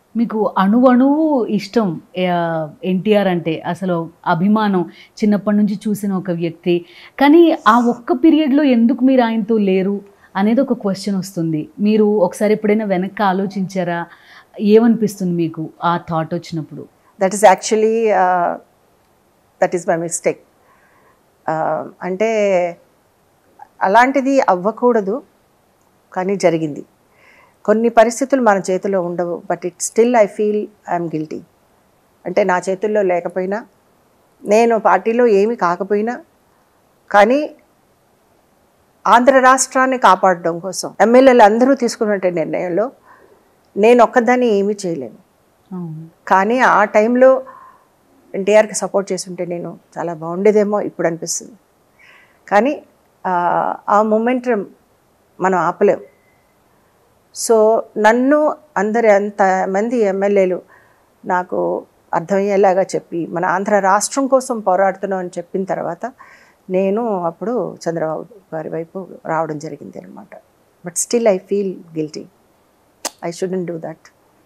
మీకు అణువణువు ఇష్టం ఎన్టీఆర్ అంటే అసలు అభిమానం చిన్నప్పటి నుంచి చూసిన ఒక వ్యక్తి కానీ ఆ ఒక్క పీరియడ్లో ఎందుకు మీరు ఆయనతో లేరు అనేది ఒక క్వశ్చన్ వస్తుంది మీరు ఒకసారి ఎప్పుడైనా వెనక్కి ఆలోచించారా ఏమనిపిస్తుంది మీకు ఆ థాట్ వచ్చినప్పుడు that is actually that is my mistake అంటే అలాంటిది అవ్వకూడదు కానీ జరిగింది కొన్ని పరిస్థితులు మన చేతిలో ఉండవు but it still I feel I'm guilty అంటే నా చేతుల్లో లేకపోయినా నేను పార్టీలో ఏమి కాకపోయినా కానీ ఆంధ్ర రాష్ట్రాన్ని కాపాడడం కోసం ఎమ్మెల్యేలు అందరూ తీసుకున్నట్టు నిర్ణయంలో నేను ఒక్కదాన్ని ఏమీ చేయలేను అవును కానీ ఆ టైంలో ఎన్టీఆర్కి సపోర్ట్ చేస్తుంటే నేను చాలా బాగుండేదేమో ఇప్పుడు అనిపిస్తుంది కానీ ఆ, ఆ మూమెంట్ మనం ఆపలేం సో నన్ను అందరి అంత మంది ఎమ్మెల్యేలు నాకు అర్థమయ్యేలాగా చెప్పి మన ఆంధ్ర రాష్ట్రం కోసం పోరాడుతున్నాం అని చెప్పిన తర్వాత నేను అప్పుడు చంద్రబాబు గారి వైపు రావడం జరిగింది అనమాట but still I feel guilty I shouldn't do that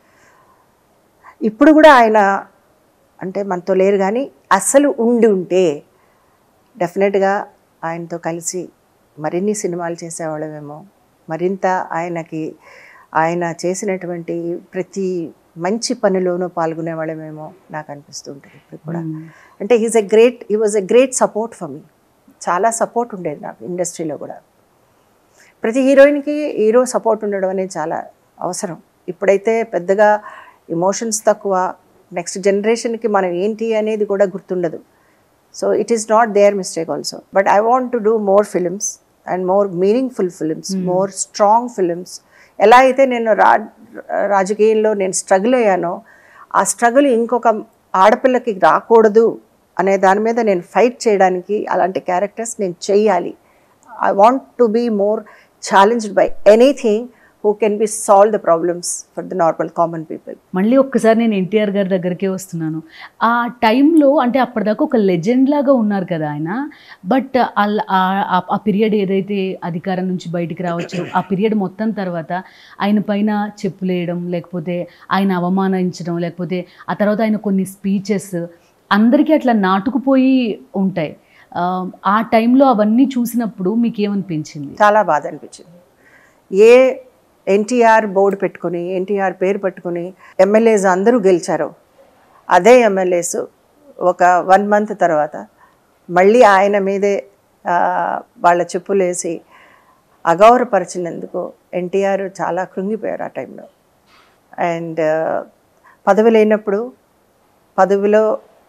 ఇప్పుడు కూడా ఆయన అంటే మనతో లేరు కానీ అస్సలు ఉండి ఉంటే డెఫినెట్గా ఆయనతో కలిసి మరిన్ని సినిమాలు చేసేవాళ్ళమేమో మరింత ఆయనకి ఆయన చేసినటువంటి ప్రతి మంచి పనిలోనూ పాల్గొనేవాళ్ళమేమో నాకు అనిపిస్తుంటుంది ఇప్పుడు కూడా అంటే he's a great he was a great support for me చాలా సపోర్ట్ ఉండేది నాకు ఇండస్ట్రీలో కూడా ప్రతి హీరోయిన్కి హీరో సపోర్ట్ ఉండడం అనేది చాలా అవసరం ఇప్పుడైతే పెద్దగా ఎమోషన్స్ తక్కువ నెక్స్ట్ జనరేషన్కి మనం ఏంటి అనేది కూడా గుర్తుండదు so it is not there mistake also but I want to do more films and more meaningful films more strong films ఎలా అయితే నేను రా రాజకీయంలో నేను స్ట్రగుల్ అయ్యానో ఆ స్ట్రగుల్ ఇంకొక ఆడపిల్లకి రాకూడదు అనే దాని మీద నేను ఫైట్ చేయడానికి అలాంటి క్యారెక్టర్స్ నేను చెయ్యాలి I want to be more challenged by anything who can be solve the problems for the normal common people మళ్ళీ ఒక్కసారి నేను ఎన్టీఆర్ గారి దగ్గరికే వస్తున్నాను ఆ టైంలో అంటే అప్పటిదాకా ఒక లెజెండ్ లాగా ఉన్నారు కదా ఆయన బట్ ఆ పీరియడ్ ఏదైతే అధికారం నుంచి బయటికి రావచ్చు ఆ పీరియడ్ మొత్తం తర్వాత ఆయన పైన చెప్పులేయడం లేకపోతే ఆయన అవమానించడం లేకపోతే ఆ తర్వాత ఆయన కొన్ని స్పీచెస్ అందరికీ అట్లా నాటుకుపోయి ఉంటాయి ఆ, ఆ టైంలో అవన్నీ చూసినప్పుడు మీకు ఏమనిపించింది చాలా బాధ అనిపించింది ఏ ఎన్టీఆర్ బోర్డు పెట్టుకుని ఎన్టీఆర్ పేరు పెట్టుకుని ఎమ్మెల్యేస్ అందరూ గెలిచారు అదే ఎమ్మెల్యేస్ ఒక వన్ మంత్ తర్వాత మళ్ళీ ఆయన మీదే ఆ, వాళ్ళ చెప్పులేసి అగౌరవపరిచినందుకు ఎన్టీఆర్ చాలా కృంగిపోయారు ఆ టైంలో అండ్ పదవి లేనప్పుడు పదవిలో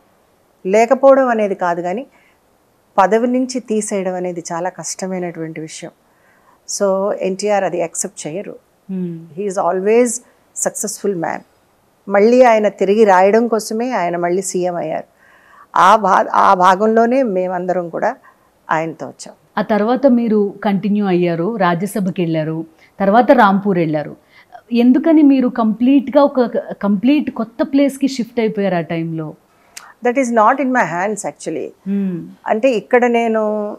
లేకపోవడం అనేది కాదు కానీ పదవి నుంచి తీసేయడం అనేది చాలా కష్టమైనటువంటి విషయం సో ఎన్టీఆర్ అది యాక్సెప్ట్ చేయరు హ్మ్. హీఈస్ ఆల్వేస్ సక్సెస్ఫుల్ మ్యాన్ మళ్ళీ ఆయన తిరిగి రాయడం కోసమే ఆయన మళ్ళీ సీఎం అయ్యారు ఆ భా ఆ భాగంలోనే మేమందరం కూడా ఆయనతో వచ్చాం ఆ తర్వాత మీరు కంటిన్యూ అయ్యారు రాజ్యసభకి వెళ్ళారు తర్వాత రాంపూర్ వెళ్ళారు ఎందుకని మీరు కంప్లీట్గా ఒక కంప్లీట్ కొత్త ప్లేస్కి షిఫ్ట్ అయిపోయారు ఆ టైంలో that is not in my hands actually అంటే ఇక్కడ నేను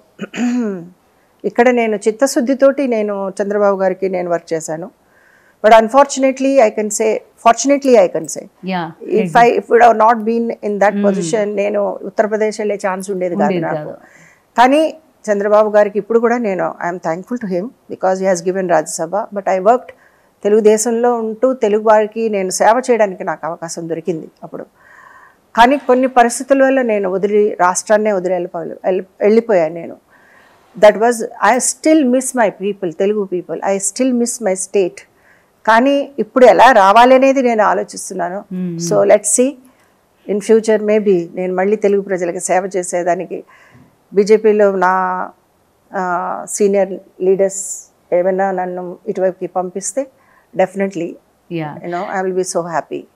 ఇక్కడ నేను చిత్తశుద్ధితోటి నేను చంద్రబాబు గారికి నేను వర్క్ చేశాను but unfortunately I can say fortunately I can say yeah if I if would have not been in that position నేను ఉత్తరప్రదేశ్ వెళ్ళే ఛాన్స్ ఉండేది కాదు ఉండేది నాకు కాదు. కానీ చంద్రబాబు గారికి ఇప్పుడు కూడా నేను I am thankful to him because he has given Rajya Sabha but I worked తెలుగుదేశంలో ఉంటూ తెలుగు వారికి నేను సేవ చేయడానికి నాకు అవకాశం దొరికింది అప్పుడు కానీ కొన్ని పరిస్థితుల వల్ల నేను వదిలి రాష్ట్రాన్నే వదిలి వెళ్ళిపో వెళ్ళి- వెళ్ళిపోయాను నేను that was I still miss my people Telugu people I still miss my state కానీ ఇప్పుడు ఎలా రావాలి అనేది నేను ఆలోచిస్తున్నాను so let see in future maybe నేను మళ్ళీ తెలుగు ప్రజలకు సేవ చేసేదానికి బీజేపీలో నా సీనియర్ లీడర్స్ ఏమైనా నన్ను ఇటువైపుకి పంపిస్తే definitely yeah you know I will be so happy